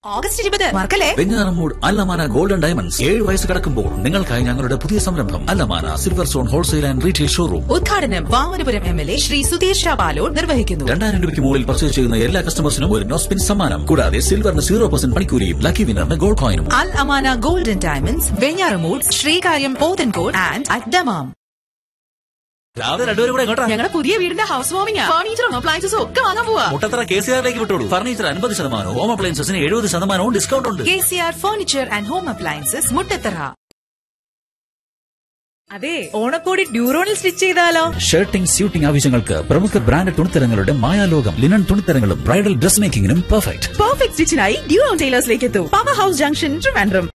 August ഇരുപത് മറക്കല്ലേ Venjaramoodu അല്ലമാന golden diamonds ഏഴ് വയസ്സ് കടക്കുമ്പോൾ നിങ്ങൾക്കായി ഞങ്ങളുടെ പുതിയ സംരംഭം അല്ലമാന silver stone wholesale and retail showroom ഉദ്ഘാടനം Vamanapuram M L A Shri Sudheesh ബാലോഡ് നിർവഹിക്കുന്നു രണ്ടായിരം രൂപയ്ക്ക് മുകളിൽ പർച്ചേസ് ചെയ്യുന്ന എല്ലാ കസ്റ്റമേഴ്സിനും ഒരു നോസ്പിൻ സമ്മാനം കൂടാതെ സിൽവറിന് സീറോ പെർസെന്റ് പണിക്കൂലിയും ലക്കി വിന്നറിന് ഗോൾഡ് കോയിനും അൽ അമാന golden diamonds Venjaramoodu Sreekaryam Pothencode and അഡ്ഡമാം രാവിലെ രണ്ടുപേരും കൂടെ എങ്ങോട്ടാ ഞങ്ങളുടെ പുതിയ വീടിന്റെ ഹൗസ് വാമിംഗ് ഫർണിച്ചറും അപ്ലയൻസസും ഒക്കെ വാങ്ങാൻ പോവാ മുട്ടത്തറ കെ സി ആറിലേക്ക് വിട്ടോളൂ ഫർണിച്ചർ അൻപത് ശതമാനവും ഹോം അപ്ലയൻസസിന് എഴുപത് ശതമാനവും ഡിസ്കൗണ്ട് ഉണ്ട് K C R furniture and home appliances Muttathara അതെ ഓണക്കോടി ഡ്യൂറോണിൽ സ്റ്റിച്ച് ചെയ്താലോ ഷർട്ടിംഗ് സ്യൂട്ടിംഗ് ആവശ്യങ്ങൾക്ക് പ്രമുഖ ബ്രാൻഡ് തുണിത്തരങ്ങളുടെ മായാലോകം ലിനൻ തുണിത്തരങ്ങളും ബ്രൈഡൽ ഡ്രസ് മേക്കിംഗിനും പെർഫെക്റ്റ് പെർഫെക്റ്റ് സ്റ്റിച്ചിനായി ഡ്യൂറോൺ ടൈലേഴ്സിലേക്ക് എത്തൂ power house junction Trivandrum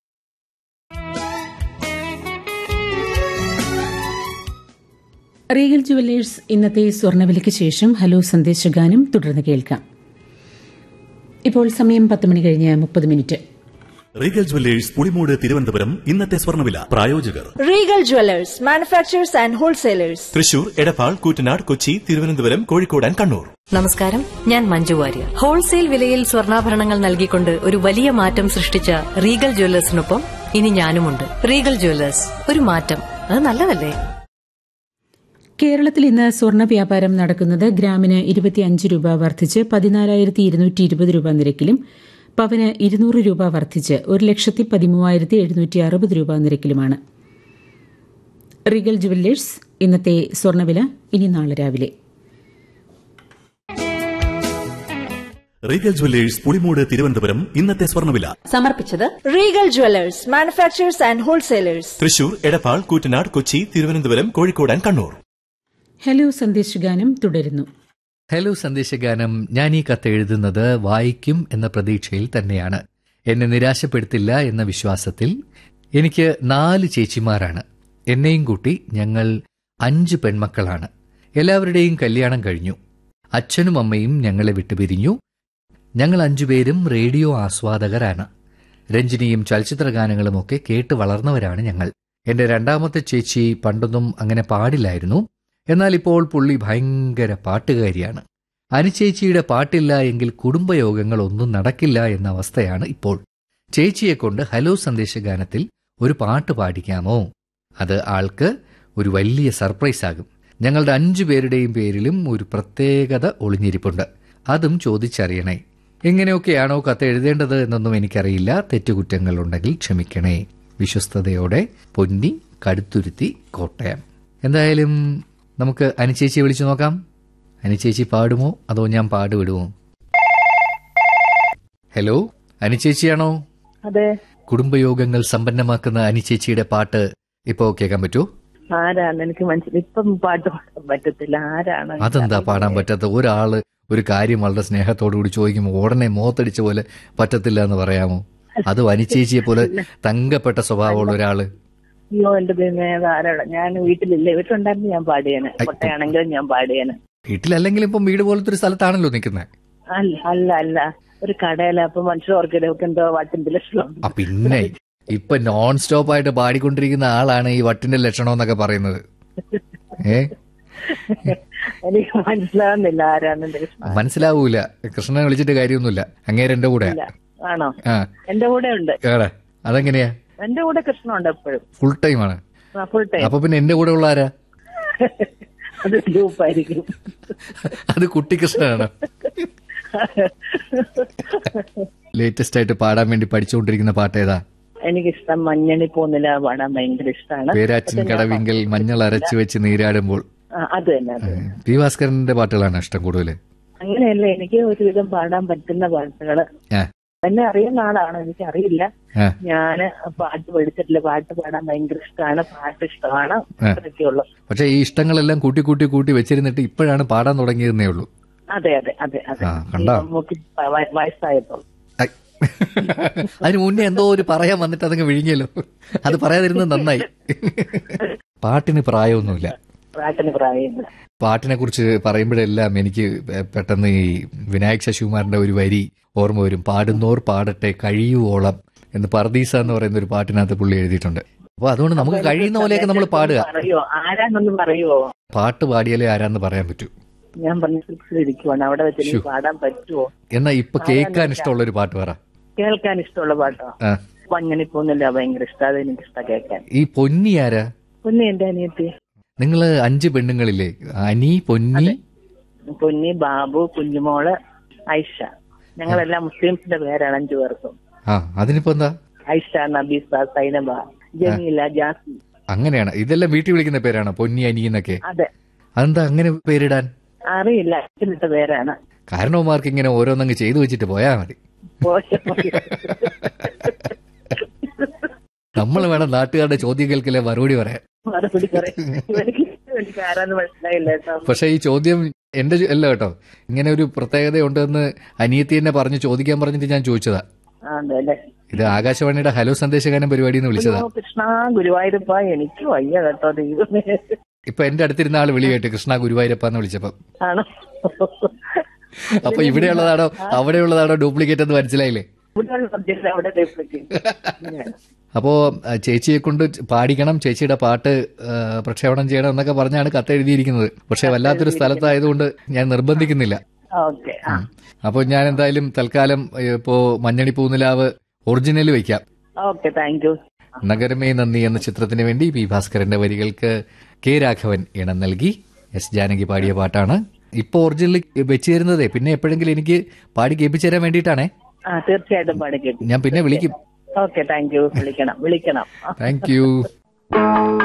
Regal jewellers ഇന്നത്തെ സ്വർണ്ണവിലയ്ക്ക് ശേഷം ഹലോ സന്ദേശഗാനം തുടർന്ന് കേൾക്കാം ഇപ്പോൾ സമയം പത്ത് മണി കഴിഞ്ഞ് മുപ്പത് minute Regal jewellers Pulimoodu Thiruvananthapuram ഇന്നത്തെ സ്വർണ്ണവില പ്രായോജകർ Regal Jewelers, manufacturers and wholesalers. Thrissur Edappal Koottanad Kochi Thiruvananthapuram Kozhikode and Kannur നമസ്കാരം ഞാൻ മഞ്ജു വാര്യർ ഹോൾസെയിൽ വിലയിൽ സ്വർണ്ണാഭരണങ്ങൾ നൽകിക്കൊണ്ട് ഒരു വലിയ മാറ്റം സൃഷ്ടിച്ച റീഗൽ ജ്വല്ലേഴ്സിനൊപ്പം ഇനി ഞാനുമുണ്ട് റീഗൽ ജ്വല്ലേഴ്സ് ഒരു മാറ്റം അത് നല്ലതല്ലേ കേരളത്തിൽ ഇന്ന് സ്വർണ്ണ വ്യാപാരം നടക്കുന്നത് ഗ്രാമിന് ഇരുപത്തിയഞ്ച് രൂപ വർദ്ധിച്ച് പതിനാലായിരത്തി ഇരുന്നൂറ്റി ഇരുപത് രൂപ നിരക്കിലും പവന് ഇരുന്നൂറ് രൂപ വർദ്ധിച്ച് ഒരു ലക്ഷത്തി പതിമൂവായിരത്തി എഴുന്നൂറ്റി അറുപത് രൂപ നിരക്കിലുമാണ് റിഗൽ ജുവല്ലേഴ്സ് ഇന്നത്തെ സ്വർണ്ണവില ഇനി നാളെ രാവിലെ റീഗൽ ജുവല്ലേഴ്സ് പുളിമൂട് തിരുവനന്തപുരം ഇന്നത്തെ സ്വർണ്ണവില സമർപ്പിച്ചത് Regal Jewelers, manufacturers and wholesalers. Thrissur Edappal Koottanad Kochi Thiruvananthapuram Kozhikode and Kannur hello സന്ദേശഗാനം തുടരുന്നു ഹലോ സന്ദേശഗാനം ഞാൻ ഈ കത്ത് എഴുതുന്നത് വായിക്കും എന്ന പ്രതീക്ഷയിൽ തന്നെയാണ് എന്നെ നിരാശപ്പെടുത്തില്ല എന്ന വിശ്വാസത്തിൽ എനിക്ക് നാല് ചേച്ചിമാരാണ് എന്നെയും കൂട്ടി ഞങ്ങൾ അഞ്ച് പെൺമക്കളാണ് എല്ലാവരുടെയും കല്യാണം കഴിഞ്ഞു അച്ഛനും അമ്മയും ഞങ്ങളെ വിട്ടുപിരിഞ്ഞു ഞങ്ങൾ അഞ്ചുപേരും റേഡിയോ ആസ്വാദകരാണ് രഞ്ജിനിയും ചലച്ചിത്ര ഗാനങ്ങളുമൊക്കെ കേട്ട് വളർന്നവരാണ് ഞങ്ങൾ എന്റെ രണ്ടാമത്തെ ചേച്ചി പണ്ടൊന്നും അങ്ങനെ പാടില്ലായിരുന്നു എന്നാൽ ഇപ്പോൾ പുള്ളി ഭയങ്കര പാട്ടുകാരിയാണ് അനുചേച്ചിയുടെ പാട്ടില്ല എങ്കിൽ കുടുംബയോഗങ്ങൾ ഒന്നും നടക്കില്ല എന്ന അവസ്ഥയാണ് ഇപ്പോൾ ചേച്ചിയെ കൊണ്ട് ഹലോ സന്ദേശഗാനത്തിൽ ഒരു പാട്ട് പാടിക്കാമോ അത് ആൾക്ക് ഒരു വലിയ സർപ്രൈസ് ആകും ഞങ്ങളുടെ അഞ്ചു പേരുടെയും പേരിലും ഒരു പ്രത്യേകത ഒളിഞ്ഞിരിപ്പുണ്ട് അതും ചോദിച്ചറിയണേ എങ്ങനെയൊക്കെയാണോ കത്ത് എഴുതേണ്ടത് എന്നൊന്നും എനിക്കറിയില്ല തെറ്റുകുറ്റങ്ങൾ ഉണ്ടെങ്കിൽ ക്ഷമിക്കണേ വിശ്വസ്തയോടെ പൊന്നി കടുത്തുരുത്തി കോട്ടയം എന്തായാലും നമുക്ക് അനുചേച്ചിയെ വിളിച്ചു നോക്കാം അനുചേച്ചി പാടുമോ അതോ ഞാൻ പാടുവിടുമോ ഹലോ അനുചേച്ചിയാണോ അതെ കുടുംബയോഗങ്ങൾ സമ്പന്നമാക്കുന്ന അനുചേച്ചിയുടെ പാട്ട് ഇപ്പോ കേൾക്കാൻ പറ്റുമോ ആരാണ് എനിക്ക് മനസ്സിലായി ഇപ്പം പാട്ട് പാടാൻ പറ്റത്തില്ല ആരാണ് അതെന്താ പാടാൻ പറ്റാത്ത ഒരാള് ഒരു കാര്യം വളരെ സ്നേഹത്തോടു കൂടി ചോദിക്കുമ്പോൾ ഉടനെ മോത്തടിച്ച പോലെ പറ്റത്തില്ല എന്ന് പറയാമോ അത് അനുചേച്ചിയെ പോലെ തങ്കപ്പെട്ട സ്വഭാവമുള്ള ഒരാള് അയ്യോ എന്റെ ദൈവമേ അത് ആരാണ് ഞാൻ വീട്ടിലില്ല വീട്ടിലുണ്ടായിരുന്നു ഞാൻ പാടിയേനെ ഐ, കൊട്ടയാണെങ്കിലും ഞാൻ പാടിയേനെ വീട്ടിലല്ലെങ്കിൽ ഇപ്പം വീട് പോലത്തെ ഒരു സ്ഥലത്താണല്ലോ നിൽക്കുന്നത് അല്ല അല്ല അല്ല ഒരു കടയില അപ്പൊ മനുഷ്യർ ഓർക്കിടയൊക്കെ എന്തോ വട്ടിന്റെ ലക്ഷണം ആ പിന്നെ ഇപ്പൊ നോൺ സ്റ്റോപ്പ് ആയിട്ട് പാടിക്കൊണ്ടിരിക്കുന്ന ആളാണ് ഈ വട്ടിന്റെ ലക്ഷണം എന്നൊക്കെ പറയുന്നത് ഏ എനിക്ക് മനസ്സിലാവുന്നില്ല ആരാണ് എന്റെ ലക്ഷണം മനസ്സിലാവൂല കൃഷ്ണനെ വിളിച്ചിട്ട് കാര്യമൊന്നുമില്ല അങ്ങേര് എന്റെ കൂടെ ഇല്ല. ആണോ ആ എന്റെ കൂടെ ഉണ്ട് ഏടെ അതെങ്ങനെയാ എന്റെ കൂടെ കൃഷ്ണ ഉണ്ട് എപ്പോഴും ഫുൾ ടൈം ആണ് ഫുൾ ടൈം അപ്പൊ പിന്നെ എന്റെ കൂടെ ഉള്ള ആരാ അത് ഗ്രൂപ്പായിരിക്കും അത് കുട്ടിക്കൃഷ്ണനാണ് ലേറ്റസ്റ്റ് ആയിട്ട് പാടാൻ വേണ്ടി പഠിച്ചുകൊണ്ടിരിക്കുന്ന പാട്ട് ഏതാ എനിക്കിഷ്ടം മഞ്ഞണി പോന്നില്ല പാടാൻ ഭയങ്കര ഇഷ്ടമാണ് പേരാച്ചിൻ കടവിങ്കൽ മഞ്ഞൾ അരച്ചു വെച്ച് നീരാടുമ്പോൾ ആ, അത് തന്നെ അത് തന്നെ. പി ഭാസ്കരന്റെ പാട്ടുകളാണ് ഇഷ്ടം കൂടുതൽ അങ്ങനെയല്ല എനിക്ക് ഒരുവിധം പാടാൻ പറ്റുന്ന പാട്ടുകള് ആ. എന്നെ അറിയുന്ന ആളാണ് എനിക്ക് അറിയില്ല ആ. ഞാന് പാട്ട് പഠിച്ചിട്ടില്ല പാട്ട് പാടാൻ ഭയങ്കര ഇഷ്ടമാണ് പാട്ട് ഇഷ്ടമാണ് ആ. അത്രയൊക്കെയുള്ളൂ പക്ഷെ ഈ ഇഷ്ടങ്ങളെല്ലാം കൂട്ടി കൂട്ടി കൂട്ടി വെച്ചിരുന്നിട്ട് ഇപ്പോഴാണ് പാടാൻ തുടങ്ങിയതെന്നേ ഉള്ളൂ അതെ അതെ അതെ അതെ ആ, കണ്ടോ? ഈ മമ്മൂട്ടി വ- വ- വയസ്സായപ്പോൾ ഐ. അതിന് മുന്നേ എന്തോ ഒരു പറയാൻ വന്നിട്ട് അതങ്ങ് വിഴുങ്ങിയല്ലോ അത് പറയാതിരുന്നത് നന്നായി പാട്ടിന് പ്രായമൊന്നുമില്ല പാട്ടിന് പ്രായമില്ല പാട്ടിനെ കുറിച്ച് പറയുമ്പോഴെല്ലാം എനിക്ക് പെട്ടെന്ന് ഈ വിനായക് ശശികുമാറിന്റെ ഒരു വരി ഓർമ്മ വരും പാടുന്നോർ പാടട്ടെ കഴിയുവോളം എന്ന് പർദീസ എന്ന് പറയുന്ന ഒരു പാട്ടിനകത്ത് പുള്ളി എഴുതിയിട്ടുണ്ട് അപ്പൊ അതുകൊണ്ട് നമുക്ക് കഴിയുന്ന പോലെയൊക്കെ നമ്മൾ പാടുക പറയോ ആരാന്നൊന്ന് പറയുവോ പാട്ട് പാടിയാലേ ആരാന്ന് പറയാൻ പറ്റൂ ഞാൻ പറഞ്ഞ ഇരിക്കുവാണ് അവിടെ വെച്ച് എനിക്ക് ശ്ശോ. പാടാൻ പറ്റുമോ എന്നാ ഇപ്പൊ കേൾക്കാൻ ഇഷ്ടമുള്ള ഒരു പാട്ട് പറ കേൾക്കാൻ ഇഷ്ടമുള്ള പാട്ടോ ആ മഞ്ഞണി പോകുന്നില്ല ഭയങ്കര ഇഷ്ടം അത് എനിക്ക് ഇഷ്ടം കേൾക്കാൻ ഈ പൊന്നി ആരാ പൊന്നി എന്റെ അനിയത്തി നിങ്ങള് അഞ്ച് പെണ്ണുങ്ങളില്ലേ അനി പൊന്നി പൊന്നി ബാബു കുഞ്ഞുമോള് ഐഷ ഞങ്ങളെല്ലാം മുസ്ലിംസിന്റെ പേരാണ് അഞ്ചു പേർക്കും ആ അതിനിപ്പോ എന്താ ഐഷ നബീസ സൈനബ ജമീല ജാസി അങ്ങനെയാണ് ഇതെല്ലാം വീട്ടിൽ വിളിക്കുന്ന പേരാണ് പൊന്നി അനി എന്നൊക്കെ അതെ അതെന്താ അങ്ങനെ പേരിടാൻ അറിയില്ല അച്ഛനിട്ട പേരാണ് കാരണവന്മാർക്ക് ഇങ്ങനെ ഓരോന്നങ്ങ് ചെയ്തു വെച്ചിട്ട് പോയാ മതി പോയ പോയി. നമ്മൾ വേണം നാട്ടുകാരുടെ ചോദ്യങ്ങൾക്കല്ലേ മറുപടി പറയാൻ മറുപടി പറയും എനിക്ക് എനിക്ക് ആരാന്ന് മനസ്സിലായില്ല കേട്ടോ പക്ഷെ ഈ ചോദ്യം എന്റെ ചോ- അല്ല കേട്ടോ ഇങ്ങനെ ഒരു പ്രത്യേകത ഉണ്ടെന്ന് അനിയത്തി എന്നെ പറഞ്ഞ് ചോദിക്കാൻ പറഞ്ഞിട്ട് ഞാൻ ചോദിച്ചതാ ആ, അതെ അല്ലേ ഇത് ആകാശവാണിയുടെ ഹലോ സന്ദേശഗാനം പരിപാടി എന്ന് വിളിച്ചതാ അയ്യോ, കൃഷ്ണ ഗുരുവായൂരപ്പ എനിക്ക് വയ്യ കേട്ടോ ദൈവമേ ഇപ്പൊ എന്റെ അടുത്തിരുന്ന ആള് വിളി കേട്ട് കൃഷ്ണ ഗുരുവായൂരപ്പ എന്ന് വിളിച്ചപ്പോ ആണോ അപ്പൊ ഇവിടെയുള്ളതാണോ അവിടെയുള്ളതാണോ ഡ്യൂപ്ലിക്കേറ്റ് എന്ന് മനസ്സിലായില്ലേ ഇവിടെയുള്ള സബ്ജക്ട് അവിടെ duplicate. അപ്പോ ആ, ചേച്ചിയെ കൊണ്ട് പാടിക്കണം ചേച്ചിയുടെ പാട്ട് ആ, പ്രക്ഷേപണം ചെയ്യണം എന്നൊക്കെ പറഞ്ഞാണ് കത്ത് എഴുതിയിരിക്കുന്നത് പക്ഷെ വല്ലാത്തൊരു സ്ഥലത്തായതുകൊണ്ട് ഞാൻ നിർബന്ധിക്കുന്നില്ല ഓക്കെ ആ അപ്പോൾ ഞാൻ എന്തായാലും തൽക്കാലം ഏ, ഇപ്പോ മഞ്ഞണി പൂനിലാവ് ഒറിജിനൽ വെക്കാം okay thank you Nagarame Nandi എന്ന ചിത്രത്തിന് വേണ്ടി പി ഭാസ്കരന്റെ വരികൾക്ക് കെ രാഘവൻ ഇണം നൽകി എസ് ജാനകി പാടിയ പാട്ടാണ് ഇപ്പൊ ഒറിജിനൽ വെച്ച് തരുന്നതേ പിന്നെ എപ്പോഴെങ്കിലും എനിക്ക് പാടി കേൾപ്പിച്ചു തരാൻ വേണ്ടിയിട്ടാണേ ആ തീർച്ചയായിട്ടും പാടി കേട്ടു ഞാൻ പിന്നെ വിളിക്കും ഓക്കെ താങ്ക് യു വിളിക്കണം വിളിക്കണം താങ്ക് യു